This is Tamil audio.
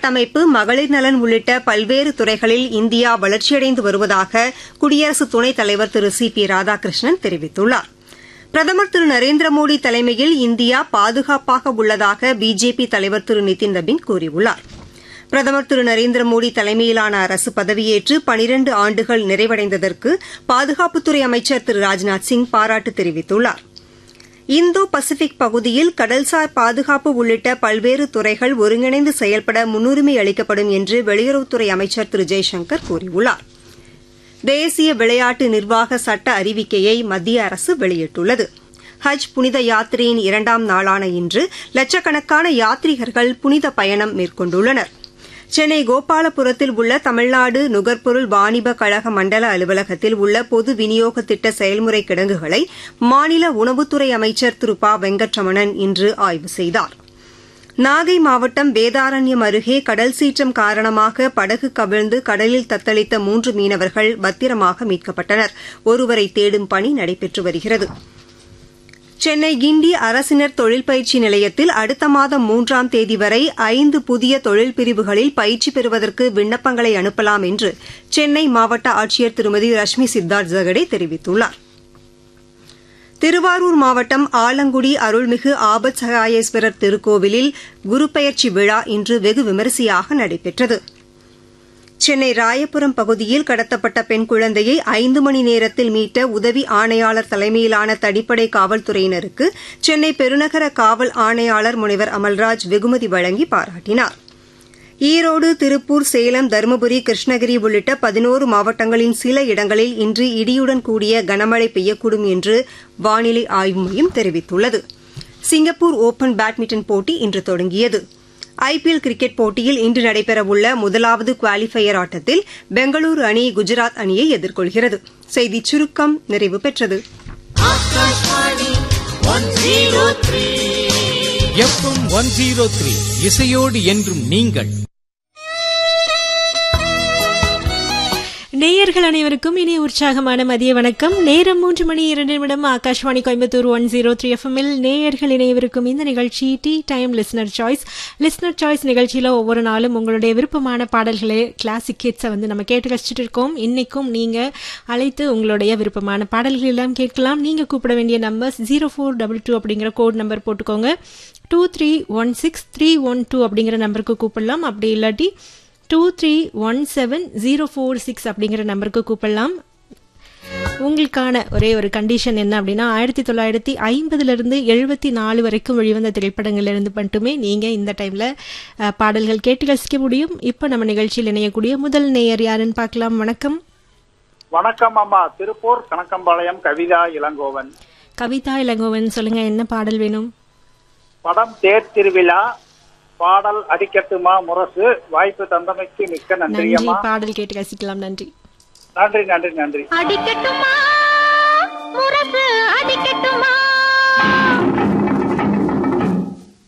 உள்கட்டமைப்பு மகளிர் நலன் உள்ளிட்ட பல்வேறு துறைகளில் இந்தியா வளர்ச்சியடைந்து வருவதாக குடியரசு துணைத் தலைவர் திரு சி பி ராதாகிருஷ்ணன் தெரிவித்துள்ளார் பிரதமர் திரு நரேந்திர மோடி தலைமையில் இந்தியா பாதுகாப்பாக உள்ளதாக பிஜேபி தலைவர் திரு நிதின் ரபின் கூறியுள்ளார் பிரதமர் திரு நரேந்திர மோடி தலைமையிலான அரசு பதவியேற்று பனிரண்டு ஆண்டுகள் நிறைவடைந்ததற்கு பாதுகாப்புத்துறை அமைச்சர் திரு ராஜ்நாத் சிங் பாராட்டு தெரிவித்துள்ளார் இந்தோ பசிபிக் பகுதியில் கடல்சார் பாதுகாப்பு உள்ளிட்ட பல்வேறு துறைகள் ஒருங்கிணைந்து செயல்பட முன்னுரிமை அளிக்கப்படும் என்று வெளியுறவுத்துறை அமைச்சர் திரு ஜெய்சங்கர் கூறியுள்ளார் தேசிய விளையாட்டு நிர்வாக சட்ட அறிவிக்கையை மத்திய அரசு வெளியிட்டுள்ளது ஹஜ் புனித யாத்திரையின் இரண்டாம் நாளான இன்று லட்சக்கணக்கான யாத்ரீகர்கள் புனித பயணம் மேற்கொண்டுள்ளனா் சென்னை கோபாலபுரத்தில் உள்ள தமிழ்நாடு நுகர்பொருள் வாணிப கழக மண்டல அலுவலகத்தில் உள்ள பொது விநியோக திட்ட செயல்முறை கிடங்குகளை மாநில உணவுத்துறை அமைச்சர் திரு ப வெங்கட்ரமணன் இன்று ஆய்வு செய்தார் நாகை மாவட்டம் வேதாரண்யம் அருகே கடல் சீற்றம் காரணமாக படகு கவிழ்ந்து கடலில் தத்தளித்த மூன்று மீனவர்கள் பத்திரமாக மீட்கப்பட்டனர் ஒருவரை தேடும் பணி நடைபெற்று வருகிறது சென்னை கிண்டி அரசினர் தொழில் பயிற்சி நிலையத்தில் அடுத்த மாதம் மூன்றாம் தேதி வரை ஐந்து புதிய தொழில் பிரிவுகளில் பயிற்சி பெறுவதற்கு விண்ணப்பங்களை அனுப்பலாம் என்று சென்னை மாவட்ட ஆட்சியர் திருமதி ரஷ்மி சித்தார்த் ஜகடே தெரிவித்துள்ளார் திருவாரூர் மாவட்டம் ஆலங்குடி அருள்மிகு ஆபத் சகாயேஸ்வரர் திருக்கோவிலில் குருபெயர்ச்சி விழா இன்று வெகு விமரிசையாக நடைபெற்றது சென்னை ராயபுரம் பகுதியில் கடத்தப்பட்ட பெண் குழந்தையை ஐந்து மணி நேரத்தில் மீட்ட உதவி ஆணையாளர் தலைமையிலான தனிப்படை காவல்துறையினருக்கு சென்னை பெருநகர காவல் ஆணையாளர் முனைவர் அமல்ராஜ் வெகுமதி வழங்கி பாராட்டினார் ஈரோடு திருப்பூர் சேலம் தருமபுரி கிருஷ்ணகிரி உள்ளிட்ட பதினோரு மாவட்டங்களின் சில இடங்களில் இன்று இடியுடன் கூடிய கனமழை பெய்யக்கூடும் என்று வானிலை ஆய்வு மையம் தெரிவித்துள்ளது சிங்கப்பூர் ஓபன் பேட்மிண்டன் போட்டி இன்று தொடங்கியது ஐபிஎல் கிரிக்கெட் போட்டியில் இன்று நடைபெறவுள்ள முதலாவது குவாலிஃபயர் ஆட்டத்தில் பெங்களூரு அணி குஜராத் அணியை எதிர்கொள்கிறது செய்திச் சுருக்கம் நிறைவு பெற்றது எஃப்எம் ஒன் ஜீரோ த்ரீ இசையோடு என்றும் நீங்கள் நேயர்கள் அனைவருக்கும் இனி உற்சாகமான மதிய வணக்கம் நேரம் மூன்று மணி இரண்டு நிமிடம் Akashvani Coimbatore one zero three எஃப்எம்மில் நேயர்கள் இணையவிருக்கும் இந்த நிகழ்ச்சி tea time listener choice listener choice நிகழ்ச்சியில் ஒவ்வொரு நாளும் உங்களுடைய விருப்பமான பாடல்களை கிளாசிக் கிட்ஸை வந்து நம்ம கேட்டு கழிச்சிட்டு இருக்கோம் இன்னைக்கும் நீங்கள் அழைத்து உங்களுடைய விருப்பமான பாடல்கள் எல்லாம் கேட்கலாம் நீங்கள் கூப்பிட வேண்டிய number zero four double two அப்படிங்கிற கோட் நம்பர் போட்டுக்கோங்க two three one six three one two அப்படிங்கிற நம்பருக்கு கூப்பிடலாம் அப்படி இல்லாட்டி two three one seven zero four six அப்படிங்கிற நம்பருக்கு கூப்பிடலாம் உங்களுக்கான ஒரே ஒரு கண்டிஷன் என்ன அப்படின்னா ஆயிரத்தி தொள்ளாயிரத்தி ஐம்பதுலேருந்து எழுபத்தி நாலு வரைக்கும் வெளிவந்த திரைப்படங்கள்லேருந்து மட்டுமே நீங்கள் இந்த டைமில் பாடல்கள் கேட்டு ரசிக்க முடியும் இப்போ நம்ம நிகழ்ச்சியில் இணையக்கூடிய முதல் நேயர் யாருன்னு பார்க்கலாம் வணக்கம் வணக்கம் அம்மா திருப்பூர் கணக்கம்பாளையம் கவிதா இளங்கோவன் கவிதா இளங்கோவன் சொல்லுங்கள் என்ன பாடல் வேணும் படம் தேர் திருவிழா பாடல் அடிக்கட்டுமா முரசு வாய்ப்பு தந்தமைக்கு மிக்க நன்றி நன்றி அம்மா பாடல் கேட்டு ரசிக்கலாம் நன்றி நன்றி நன்றி நன்றி அடிக்கட்டுமா முரசு